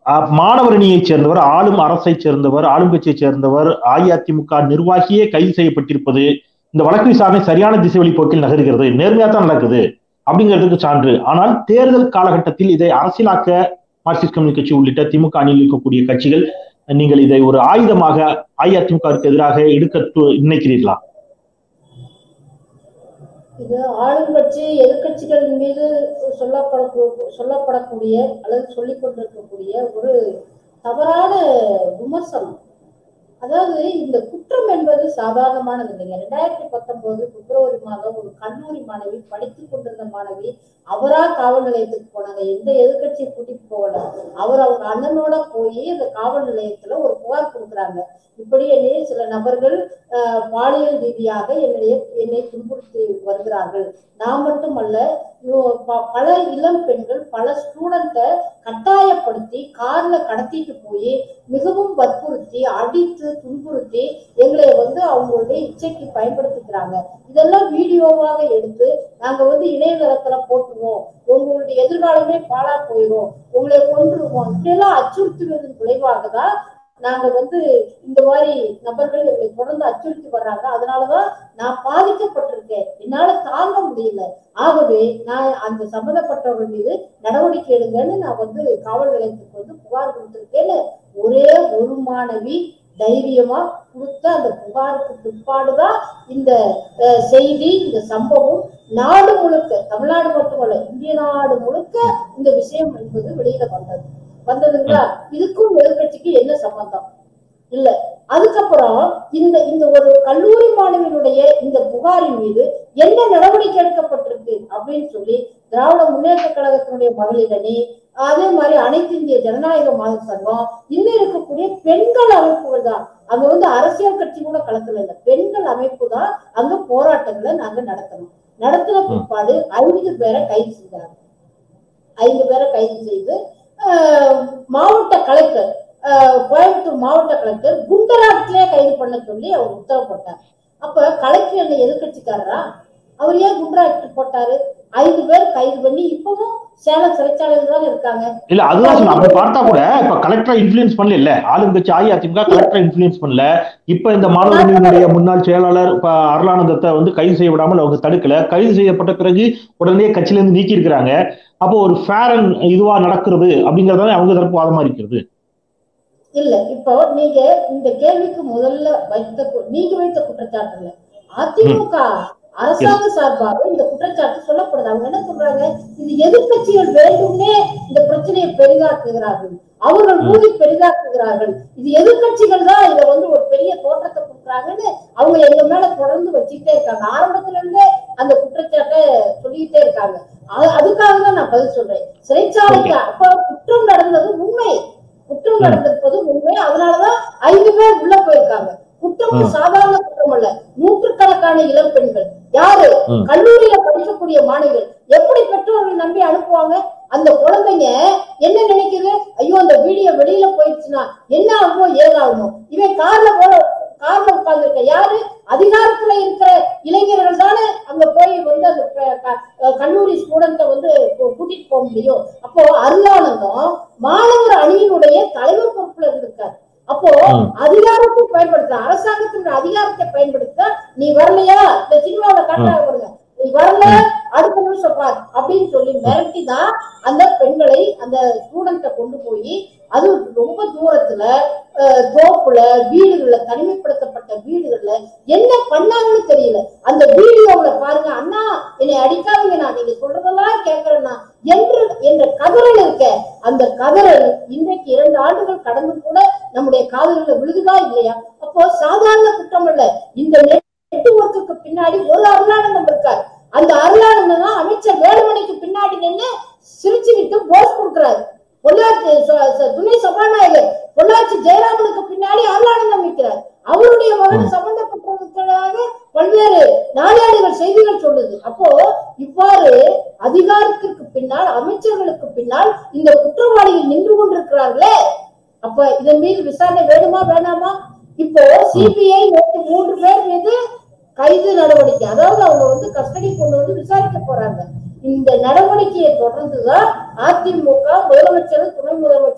அஹ், மாணவரணியைச் சேர்ந்தவர் ஆளும் அரசை சேர்ந்தவர் ஆளும் கட்சியைச் சேர்ந்தவர் அஇஅதிமுக நிர்வாகியே கைது செய்யப்பட்டிருப்பது இந்த வழக்கு விசாரணை சரியான திசை வழி போக்கில் நகர்கிறது நேர்மையா தான் நடக்குது அப்படிங்கிறதுக்கு சான்று ஆனால் தேர்தல் காலகட்டத்தில் இதை அரசியலாக்க மார்க்சிஸ்ட் கம்யூனிஸ்ட் கட்சி உள்ளிட்ட திமுக அணியில் இருக்கக்கூடிய கட்சிகள் நீங்கள் இதை ஒரு ஆயுதமாக அஇஅதிமுகவுக்கு எதிராக எடுக்க து- நினைக்கிறீர்களா இது ஆளுங்கட்சி எதிர்க்கட்சிகள் மீது சொல்லப்பட சொல்லப்படக்கூடிய அல்லது சொல்லிக் கொண்டிருக்கக்கூடிய ஒரு தவறான விமர்சனம் அதாவது இந்த குற்றம் என்பது சாதாரணமானது இல்லைங்க ரெண்டாயிரத்தி பத்தொன்பது பிப்ரவரி மாதம் ஒரு கல்லூரி மாணவி படித்துக் கொண்டிருந்த மாணவி அவரா காவல் நிலையத்துக்கு போனாங்க எந்த எதிர்க்கட்சியை கூட்டிட்டு போகல அவர் அவங்க அண்ணனோட போய் அந்த காவல் நிலையத்துல ஒரு புகார் கொடுக்குறாங்க இப்படி என்னைய சில நபர்கள் ஆஹ், பாலியல் ரீதியாக என்னுடைய என்னை துன்புறுத்தி வருகிறார்கள் நான் மட்டுமல்ல இவ- ப- பல இளம் பெண்கள் பல ஸ்டூடெண்ட்டை கட்டாயப்படுத்தி கார்ல கடத்திட்டு போய் மிகவும் வற்புறுத்தி அடித்து துன்புறுத்தி எங்களை வந்து அவங்களுடைய இச்சைக்கு பயன்படுத்திக்கிறாங்க இதெல்லாம் வீடியோவாக எடுத்து நாங்க வந்து இணையதளத்துல போட்டுருவோம் உங்களுடைய எதிர்காலமே பாழா போயிடும் உங்களை கொன்றுருவோம் இப்படியெல்லாம் அச்சுறுத்துவதன் விளைவாக தான் நாங்க வந்து இந்த மாதிரி நபர்கள் எங்களை தொடர்ந்து அச்சுறுத்தி வர்றாங்க அதனாலதான் நான் பாதிக்கப்பட்டிருக்கேன் என்னால தாங்க முடியல ஆகவே நான் அந்த சம்பந்தப்பட்டவர்கள் மீது நடவடிக்கை எடுங்கன்னு நான் வந்து காவல் நிலையத்துக்கு வந்து புகார் கொடுத்திருக்கேன்னு ஒரே ஒரு மாணவி தைரியமா கொடுத்த அந்த புகாருக்கு பிற்பாடுதான் இந்த அஹ், செய்தி இந்த சம்பவம் நாடு முழுக்க தமிழ்நாடு மட்டுமல்ல இந்திய நாடு முழுக்க இந்த விஷயம் என்பது வெளியில வந்தது வந்ததுங்களா இதுக்கும் எதிர்கட்சிக்கு என்ன சம்பந்தம் இல்ல அதுக்கப்புறம் இந்த இந்த ஒரு கல்லூரி மாணவியினுடைய இந்த புகாரின் மீது என்ன நடவடிக்கை எடுக்கப்பட்டிருக்கு அப்படின்னு சொல்லி திராவிட முன்னேற்ற கழகத்தினுடைய மகளிர் அணி அதே மாதிரி அனைத்து இந்திய ஜனநாயக மாத சங்கம் இன்னும் இருக்கக்கூடிய பெண்கள் அமைப்புகள் தான் அங்க வந்து அரசியல் கட்சி கூட களத்துல இல்ல பெண்கள் அமைப்பு தான் அங்க போராட்டங்களை நாங்க நடத்தணும் நடத்தின பிற்பாடு ஐந்து பேரை கைது செய்தாங்க ஐந்து பேரை கைது செய்து ஆஹ், மாவட்ட கலெக்டர் ஆஹ், கோயம்புத்தூர் மாவட்ட கலெக்டர் குண்டராட்டிலே கைது பண்ண சொல்லி அவர் உத்தரவு போட்டார் அப்ப கலெக்டர் என்ன எதிர்கட்சிக்காரரா அவர் ஏன் குண்டராட்டு போட்டாரு ஐந்து பேர் கைது பண்ணி இப்பவும் சேலம் சிறைச்சாலையில் தான் இருக்காங்க இல்ல அதுதான் சொன்னேன் அப்படி பார்த்தா கூட இப்ப கலெக்டரை இன்ஃபுளுன்ஸ் பண்ணல இல்ல ஆளுங்கட்சி அஇஅதிமுக கலெக்டரை இன்ஃபுளுன்ஸ் பண்ணல இப்ப இந்த மாணவர்களுடைய முன்னாள் செயலாளர் இப்ப அருளானந்தத்தை வந்து கைது செய்ய விடாமல் அவங்க தடுக்கல கைது செய்யப்பட்ட பிறகு உடனே கட்சியில இருந்து நீக்கி இருக்கிறாங்க அப்போ ஒரு ஃபேர் அண்ட் இதுவா நடக்கிறது அப்படிங்கறதானே அவங்க தரப்பு வாதமா இருக்கிறது இல்ல இப்போ நீங்க இந்த கேள்விக்கு முதல்ல வைத்த கு- நீங்க வைத்த குற்றச்சாட்டு இல்ல அதிமுக அரசாங்க சார்பாக இந்த குற்றச்சாட்டு சொல்லப்படுது அவங்க என்ன சொல்றாங்க இந்த எதிர்க்கட்சிகள் வேண்டும்னே இந்த பிரச்சனையை பெரிதாக்குகிறார்கள் அவர்கள் ஊதி பெரிதாக்குகிறார்கள் இது எதிர்க்கட்சிகள் தான் இதை வந்து ஒரு பெரிய தோற்றத்தை கொடுக்குறாங்கன்னு அவங்க எங்க மேல தொடர்ந்து வச்சுக்கிட்டே இருக்காங்க ஆரம்பத்துல இருந்தே அந்த குற்றச்சாட்டை சொல்லிக்கிட்டே இருக்காங்க அது- அதுக்காக தான் நான் பதில் சொல்றேன் சிறைச்சாலைக்கு அப்ப குற்றம் நடந்தது உண்மை குற்றம் நடந்திருப்பது உண்மை அதனாலதான் ஐந்து பேர் உள்ள போயிருக்காங்க குற்றம் ம். சாதாரண குற்றம் அல்ல நூற்றுக்கணக்கான இளம் பெண்கள் யாரு ம். கல்லூரியில படிக்கக்கூடிய மாணவிகள் எப்படி பெற்றோர்கள் நம்பி அனுப்புவாங்க அந்த குழந்தைங்க என்ன நினைக்குது ஐயோ அந்த வீடியோ வெளியில போயிடுச்சுன்னா என்ன ஆகுமோ ஏதாகுமோ இவன் கார்ல போல கார்ல உட்கார்ந்துருக்க யாரு அதிகாரத்துல இருக்கிற இளைஞர்கள் தானே அங்க போய் வந்து அந்த ப- க- அஹ் கல்லூரி ஸ்டூடெண்ட்டை வந்து கூ- கூட்டிட்டு போக முடியும் அப்போ அருளானந்தம் மாணவர் அணியினுடைய தலைவர் பொறுப்புல இருந்திருக்காரு அப்போ ம். அதிகாரத்தை பயன்படுத்த அரசாங்கத்தினுடைய அதிகாரத்தை பயன்படுத்த நீ வரலையா இந்த சினிமாவில காட்டுறாங்க பாருங்க நீ வரல அடுத்த நிமிஷம் பார் அப்படின்னு சொல்லி மிரட்டி தான் அந்த பெண்களை அந்த ஸ்டூடெண்ட்டை கொண்டு போய் அது ரொம்ப தூரத்துல அஹ், தோப்புல வீடுகள்ல தனிமைப்படுத்தப்பட்ட வீடுகள்ல என்ன பண்ணாங்கன்னு தெரியல அந்த வீடியோவுல பாருங்க அண்ணா என்னை அடிக்காதீங்க நான் நீங்க சொல்றதெல்லாம் கேட்கறேன்னா என்று என்ற கதறல் இருக்க அந்த கதறல் இன்றைக்கு இரண்டு ஆண்டுகள் கடந்து கூட நம்முடைய காதுகளில் விழுகுதா இல்லையா அப்போ சாதாரண குற்றம் இல்ல இந்த நெட்வொர்க்குக்கு பின்னாடி ஒரு அருளானந்தம் இருக்கார் அந்த அருளானந்தம் தான் அமைச்சர் வேலுமணிக்கு பின்னாடி நின்று சிரிச்சுக்கிட்டு போஸ் கொடுக்கிறாரு பொள்ளாச்சி ச- ச- துணை சபாநாயகர் பொள்ளாச்சி ஜெயராமனுக்கு பின்னாடி அருளானந்தம் நிற்கிறார் அவருடைய மகன் சம்பந்தப்பட்டிருக்கிறதாக பல்வேறு நாளேடுகள் செய்திகள் சொல்லுது அப்போ இவ்வாறு அதிகாரத்திற்கு பின்னால் அமைச்சர்களுக்கு பின்னால் இந்த குற்றவாளிகள் நின்று கொண்டிருக்கிறார்களே அப்ப இதன் மீது விசாரணை வேணுமா வேணாமா இப்போ சிபிஐ நேற்று மூன்று பேர் மீது கைது நடவடிக்கை அதாவது அவங்க வந்து கஸ்டடி கொண்டு வந்து விசாரிக்க போறாங்க இந்த நடவடிக்கையை தொடர்ந்துதான் அதிமுக முதலமைச்சரும் துணை முதலமைச்சரும்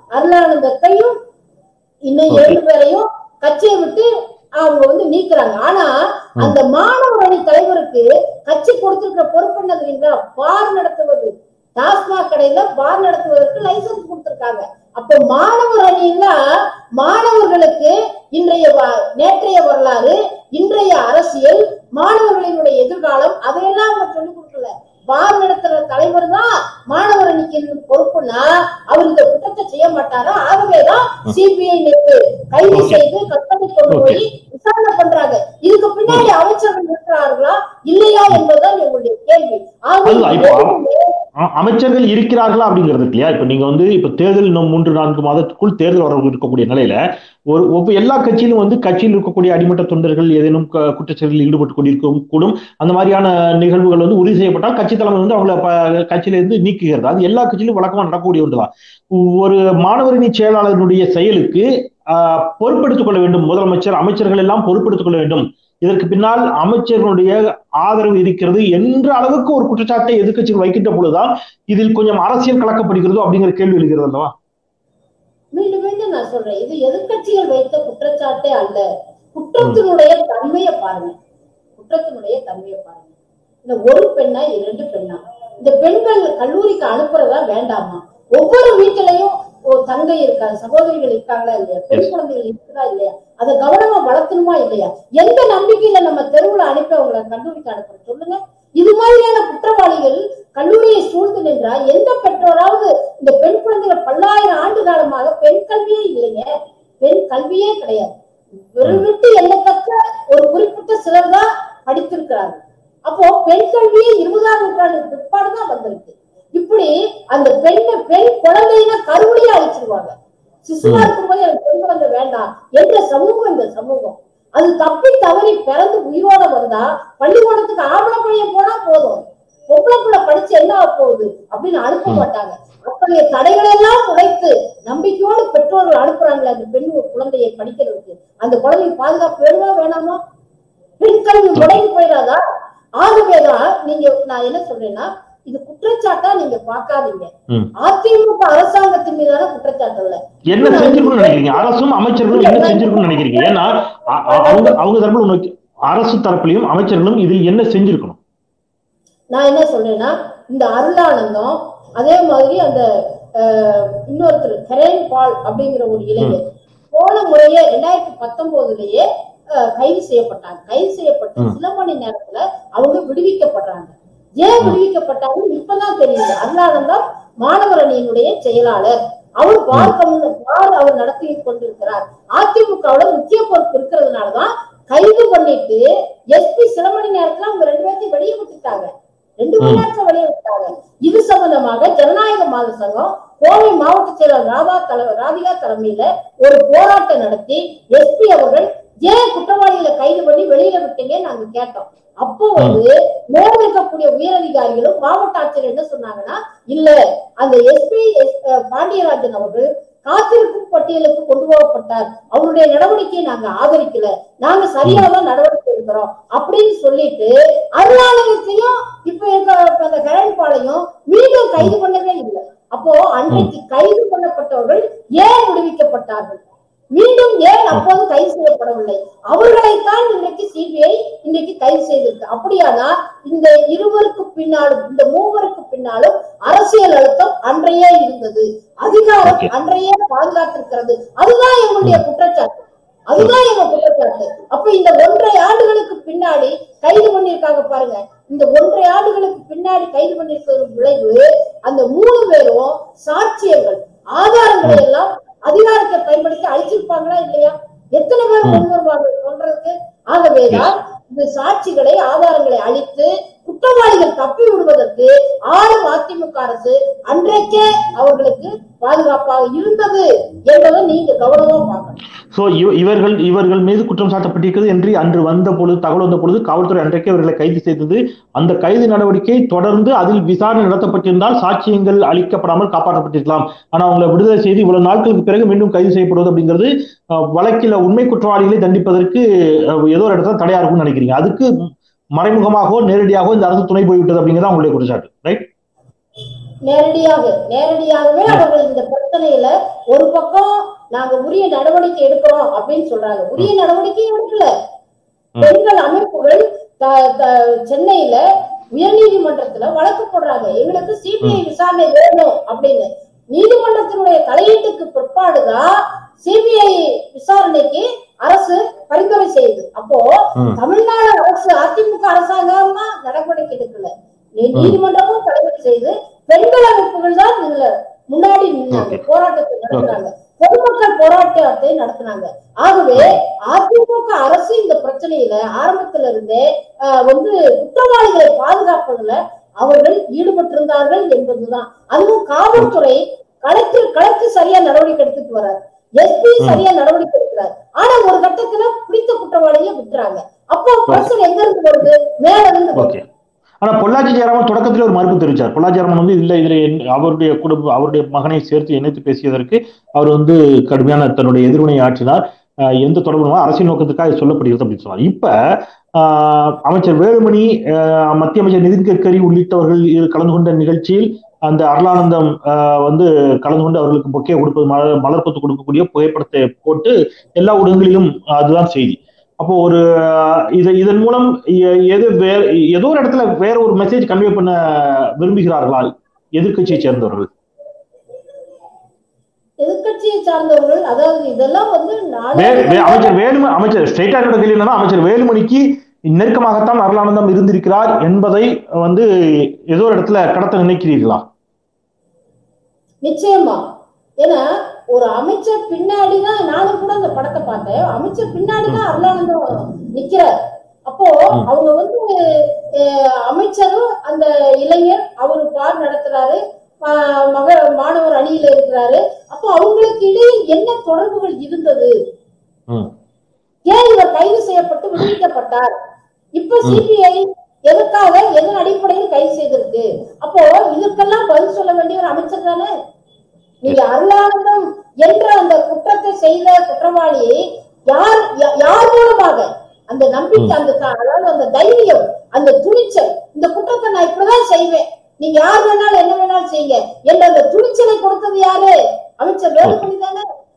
அருளானந்தத்தையும் இன்னும் Okay. ஏழு பேரையும் கட்சியை விட்டு அவங்க வந்து நீக்குறாங்க ஆனா அந்த மாணவர் அணி தலைவருக்கு கட்சி கொடுத்திருக்கிற பொறுப்பு என்ன தெரியுங்களா பார் நடத்துவது டாஸ்மாக் கடையில பார் நடத்துவதற்கு லைசன்ஸ் கொடுத்திருக்காங்க அப்ப மாணவர் அணியில மாணவர்களுக்கு இன்றைய வ- நேற்றைய வரலாறு இன்றைய அரசியல் மாணவர்களினுடைய எதிர்காலம் அதையெல்லாம் அவங்க சொல்லிக் கொடுக்கல பார் நடத்துற தலைவர் தான் மாணவர் அணிக்கு பொறுப்புனா அவர் இந்த குற்றத்தை செய்ய மாட்டாரா ஆகவேதான் சிபிஐ நேற்று கைது Okay. செய்து கஸ்டடி கொண்டு Okay. போய் விசாரணை பண்றாங்க இதுக்கு பின்னாடி அமைச்சர்கள் இருக்கிறார்களா இல்லையா என்பதுதான் எங்களுடைய கேள்வி ஆக அதுதான் இப்போ இது அ- அமைச்சர்கள் இருக்கிறார்களா அப்படிங்கிறது இல்லையா இப்ப நீங்க வந்து இப்ப தேர்தல் இன்னும் மூன்று நான்கு மாதத்துக்குள் தேர்தல் வர இருக்கக்கூடிய நிலையில ஒரு ஒவ்வொரு எல்லா கட்சியிலும் வந்து கட்சியில் இருக்கக்கூடிய அடிமட்ட தொண்டர்கள் ஏதேனும் க- குற்றச்செயலில் ஈடுபட்டு கொண்டிருக்கும் கூடும் அந்த மாதிரியான நிகழ்வுகள் வந்து உறுதி செய்யப்பட்டால் கட்சி தலைமை வந்து அவங்கள ப- கட்சியில இருந்து நீக்குகிறது அது எல்லா கட்சியிலும் வழக்கமா நடக்கக்கூடிய ஒன்றுதான் ஒரு மாணவரணி செயலாளருடைய செயலுக்கு ஆஹ், பொறுப்பெடுத்துக் கொள்ள வேண்டும் முதலமைச்சர் அமைச்சர்கள் எல்லாம் பொறுப்பெடுத்துக் கொள்ள வேண்டும் இதற்கு பின்னால் அமைச்சர்களுடைய ஆதரவு இருக்கிறது என்ற அளவுக்கு ஒரு குற்றச்சாட்டை எதிர்க்கட்சிகள் வைக்கின்ற பொழுதுதான் இதில் கொஞ்சம் அரசியல் கலக்கப்படுகிறதோ அப்படிங்கிற கேள்வி எழுகிறது அல்லவா மீண்டும் மீண்டும் நான் சொல்றேன் இது எதிர்க்கட்சிகள் வைத்த குற்றச்சாட்டே அல்ல குற்றத்தினுடைய தன்மையை பாருங்க குற்றத்தினுடைய தன்மையை பாருங்க இந்த ஒரு பெண்ணா இரண்டு பெண்ணா இந்த பெண்கள் கல்லூரிக்கு அனுப்புறதா வேண்டாமா ஒவ்வொரு வீட்டிலையும் ஒரு தங்கை இருக்கா சகோதரிகள் இருக்காங்களா இல்லையா பெண் Yes. குழந்தைகள் இருக்குதா இல்லையா அதை கவனமா வளர்த்தணுமா இல்லையா எந்த நம்பிக்கையில நம்ம தெருவுல அனுப்பி அவங்களை கல்லூரிக்கு அனுப்புறோம் சொல்லுங்க இது மாதிரியான குற்றவாளிகள் கல்லூரியை சூழ்ந்து நின்றா எந்த பெற்றோராவது இந்த பெண் குழந்தைகள் பல்லாயிரம் ஆண்டு காலமாக பெண் கல்வியே இல்லைங்க பெண் கல்வியே கிடையாது விரல் விட்டு எண்ணத்தக்க ஒரு குறிப்பிட்ட சிலர் தான் படித்திருக்கிறார்கள் அப்போ பெண் கல்வியே இருபதாம் நூற்றாண்டு பிற்பாடுதான் வந்திருக்கு இப்படி அந்த பெண்ணை பெண் குழந்தையின கருவிலேயே அழிச்சிருவாங்க சிசுவா ம். இருக்கும்போது எனக்கு பெண் குழந்தை வேண்டாம் என்ற சமூகம் இந்த சமூகம் அது தப்பி தவறி பிறந்து உயிரோட வந்தா பள்ளிக்கூடத்துக்கு ஆம்பளை பையன் போனா போதும் பொம்பளை புள்ள படிச்சு என்ன ஆகப் போகுது அப்படின்னு அனுப்ப ம். மாட்டாங்க அத்தகைய தடைகள் எல்லாம் உடைத்து நம்பிக்கையோடு பெற்றோர்கள் அனுப்புறாங்களே அந்த பெண் குழந்தையை படிக்கிறதுக்கு அந்த குழந்தைக்கு பாதுகாப்பு வேணுமா வேணாமா பெண் கல்வி முடங்கி போயிடாதா ஆகவேதான் நீங்க நான் என்ன சொல்றேன்னா இது குற்றச்சாட்டா நீங்க பார்க்காதீங்க ம். அதிமுக அரசாங்கத்தின் மீதான குற்றச்சாட்டு இல்ல என்ன செஞ்சிருக்கணும்னு நினைக்கிறீங்க அரசும் அமைச்சர்களும் என்ன செஞ்சிருக்கணும்னு நினைக்கிறீங்க ஏன்னா அ- அ- அவங்க அவங்க தரப்புல ஒண்ணு அரசு தரப்புலையும் அமைச்சர்களும் இதில் என்ன செஞ்சிருக்கணும் நான் என்ன சொல்றேன்னா இந்த அருளானந்தம் அதே மாதிரி அந்த அஹ், இன்னொருத்தர் கரேன் பால் அப்படிங்கிற ஒரு இளைஞர் போன முறையே ரெண்டாயிரத்தி பத்தொன்பதுலயே அஹ், கைது செய்யப்பட்டாங்க கைது செய்யப்பட்டு ம். சில மணி நேரத்துல அவங்க விடுவிக்கப்படுறாங்க ஏன் விடுவிக்கப்பட்டாங்க இப்பதான் தெரியுது அருளானந்தம் மாணவர் அணியினுடைய செயலாளர் அவர் பார் கம்யூன- பார் அவர் நடத்தி கொண்டிருக்கிறார் அதிமுகவோட முக்கிய பொறுப்பு இருக்கிறதுனாலதான் கைது பண்ணிட்டு எஸ்பி சில மணி நேரத்துல அவங்க ரெண்டு பேர்த்தையும் வெளியே விட்டுட்டாங்க ரெண்டு மணி ம். நேரத்துல வெளியே விட்டாங்க இது சம்பந்தமாக ஜனநாயக மாத சங்கம் கோவை மாவட்ட செயலர் ராதா தல ராதிகா தலைமையில ஒரு போராட்டம் நடத்தி எஸ்பி அவர்கள் ஏன் குற்றவாளிகளை கைது பண்ணி வெளியில விட்டீங்க நாங்க கேட்டோம் அப்போ வந்து மேல இருக்கக்கூடிய உயரதிகாரிகளும் மாவட்ட ஆட்சியர் என்ன சொன்னாங்கன்னா இல்ல அந்த எஸ்பி பாண்டியராஜன் அவர்கள் காத்திருக்கும் பட்டியலுக்கு கொண்டு போகப்பட்டார் அவருடைய நடவடிக்கையை நாங்க ஆதரிக்கல நாங்க சரியாதான் நடவடிக்கை எடுக்கிறோம் அப்படின்னு சொல்லிட்டு அருளாலயத்தையும் இப்ப இருக்க அந்த கரண்பாளையும் மீண்டும் கைது பண்ணவே இல்லை அப்போ அன்றைக்கு கைது பண்ணப்பட்டவர்கள் ஏன் விடுவிக்கப்பட்டார்கள் மீண்டும் ஏன் அப்போது கைது செய்யப்படவில்லை அவர்களைத்தான் இன்றைக்கு சிபிஐ இன்றைக்கு கைது செய்திருக்கு அப்படியானா இந்த இருவருக்கு பின்னாலும் இந்த மூவருக்கு பின்னாலும் அரசியல் அழுத்தம் அன்றையே இருந்தது அதிகாரம் Okay. அன்றையே பாதுகாத்திருக்கிறது அதுதான் எங்களுடைய குற்றச்சாட்டு அதுதான் எங்க குற்றச்சாட்டு அப்ப இந்த ஒன்றரை ஆண்டுகளுக்கு பின்னாடி கைது பண்ணிருக்காங்க பாருங்க இந்த ஒன்றரை ஆண்டுகளுக்கு பின்னாடி கைது பண்ணிருக்கிற விளைவு அந்த மூணு பேரும் சாட்சியங்கள் ஆதாரங்களை எல்லாம் அதிகாரத்தை பயன்படுத்தி அழிச்சிருப்பாங்களா இல்லையா எத்தனை பேர் ம். கொண்டு வருவாங்க சொல்றதுக்கு ஆகவேதான் இந்த சாட்சிகளை ஆதாரங்களை அழித்து குற்றவாளிகள் தப்பி விடுவதற்கு ஆளும் அதிமுக அரசு அன்றைக்கே அவர்களுக்கு பாதுகாப்பாக இருந்தது என்பதை நீங்க கவனமா பார்க்கணும் சோ இவ- இவர்கள் இவர்கள் மீது குற்றம் சாட்டப்பட்டிருக்கிறது என்று அன்று வந்த பொழுது தகவல் வந்த பொழுது காவல்துறை அன்றைக்கே இவர்களை கைது செய்தது அந்த கைது நடவடிக்கை தொடர்ந்து அதில் விசாரணை நடத்தப்பட்டிருந்தால் சாட்சியங்கள் அளிக்கப்படாமல் காப்பாற்றப்பட்டிருக்கலாம் ஆனா அவங்களை விடுதலை செய்து இவ்வளவு நாட்களுக்கு பிறகு மீண்டும் கைது செய்யப்படுவது அப்படிங்கிறது அஹ், வழக்கில் உண்மை குற்றவாளிகளை தண்டிப்பதற்கு அஹ், ஏதோ ஒரு இடத்துல தடையா இருக்கும்னு நினைக்கிறீங்க அதுக்கு மறைமுகமாகவோ நேரடியாகவோ இந்த அரசு துணை போய்விட்டது அப்படிங்கிறது அவங்களுடைய குற்றச்சாட்டு ரைட் நேரடியாக நேரடியாகவே அவர்கள் இந்த பிரச்சனையில ஒரு பக்கம் நாங்க உரிய நடவடிக்கை எடுக்கிறோம் அப்படின்னு சொல்றாங்க உரிய நடவடிக்கை எடுக்கல ம். பெண்கள் அமைப்புகள் த- த- சென்னையில உயர்நீதிமன்றத்துல வழக்கு போடுறாங்க எங்களுக்கு சிபிஐ விசாரணை வேணும் அப்படின்னு நீதிமன்றத்தினுடைய தலையீட்டுக்கு பிற்பாடுதான் சிபிஐ விசாரணைக்கு அரசு பரிந்துரை செய்யுது அப்போ ம். தமிழ்நாடு அரசு அதிமுக அரசாங்கமா நடவடிக்கை எடுக்கல நீ- நீதிமன்றமும் தலையீடு செய்து பெண்கள் அமைப்புகள் தான் இதுல முன்னாடி நின்னாங்க Okay. போராட்டத்தை நடத்துறாங்க பொதுமக்கள் போராட்டத்தை நடத்தினாங்க ஆகவே அதிமுக அரசு இந்த பிரச்சனையில ஆரம்பத்துல இருந்தே ஆஹ், வந்து குற்றவாளிகளை பாதுகாப்பதுல அவர்கள் ஈடுபட்டிருந்தார்கள் என்பதுதான் அதுவும் காவல்துறை களத்தில் களத்தில் சரியா நடவடிக்கை எடுத்துட்டு வரார் எஸ்பி ம். சரியா நடவடிக்கை எடுக்கிறார் ஆனா ஒரு கட்டத்துல பிடித்த குற்றவாளியை விட்டுறாங்க அப்போ பிரச்சனை எங்க இருந்து வருது மேல இருந்து வருது. ஓகே ஆனா பொள்ளாச்சி ஜெயராமன் தொடக்கத்திலே ஒரு மறுப்பு தெரிவிச்சார் பொள்ளாச்சி ஜெயராமன் வந்து இல்ல இதுல என்- அவருடைய குடும்ப அவருடைய மகனை சேர்த்து இணைத்து பேசியதற்கு அவர் வந்து கடுமையான தன்னுடைய எதிர்வினை ஆற்றினார் அஹ் எந்த தொடர்பும் அரசியல் நோக்கத்துக்காக இது சொல்லப்படுகிறது அப்படின்னு சொன்னார் இப்ப ஆஹ் அமைச்சர் வேலுமணி ஆஹ் மத்திய அமைச்சர் நிதின் கட்கரி உள்ளிட்டவர்கள் இது கலந்து கொண்ட நிகழ்ச்சியில் அந்த அருளானந்தம் ஆஹ் வந்து கலந்து கொண்டு அவர்களுக்கு பொக்கே கொடுப்பது மலர் மலர்பத்து கொடுக்கக்கூடிய புகைப்படத்தை போட்டு எல்லா ஊடகங்களிலும் அதுதான் செய்தி அப்போ ஒரு ஆஹ் இது இதன் மூலம் எ- எது வேற ஏதோ ஒரு இடத்துல வேற ஒரு மெசேஜ் கன்வே பண்ண விரும்புகிறார்களா எதிர்க்கட்சியை சேர்ந்தவர்கள் எதிர்க்கட்சியை சார்ந்தவர்கள் அதாவது இதெல்லாம் வந்து வே- வே- நாளை அமைச்சர் வேலுமணி அமைச்சர் ஸ்ட்ரைட்டா என்னோட கேள்வி என்னன்னா அமைச்சர் வேலுமணிக்கு நெருக்கமாகத்தான் அருளானந்தம் இருந்திருக்கிறார் என்பதை வந்து ஏதோ ஒரு இடத்துல கடத்த நினைக்கிறீர்களா நிச்சயமா ஏன்னா ஒரு அமைச்சர் பின்னாடிதான் நானும் கூட அந்த படத்தை பார்த்தேன் அமைச்சர் பின்னாடிதான் அருளானந்தம் நிக்கிறார் அப்போ ம். அவங்க வந்து அஹ், அமைச்சரும் அந்த இளைஞர் அவரு பார் நடத்துறாரு ஆஹ், மக மாணவர் அணியில இருக்கிறாரு அப்போ அவங்களுக்கு இடையில் என்ன தொடர்புகள் இருந்தது ம். ஏன் இவர் கைது செய்யப்பட்டு விடுவிக்கப்பட்டார் இப்ப ம். சிபிஐ எதற்காக எதன் அடிப்படையில் கைது செய்திருக்கு அப்போ இதற்கெல்லாம் பதில் சொல்ல வேண்டிய ஒரு அமைச்சர் தானே நீங்க அருளானந்தம் என்ற அந்த குற்றத்தை செய்த குற்றவாளியை யார் யா- யார் மூலமாக அந்த நம்பிக்கை அந்த த- அதாவது அந்த தைரியம் அந்த துணிச்சல் இந்த குற்றத்தை நான் இப்படிதான் செய்வேன் நீங்க யார் வேணாலும் என்ன வேணாலும் செய்யுங்க என்ற அந்த துணிச்சலை கொடுத்தது யாரு அமைச்சர் வேலுமணி தானே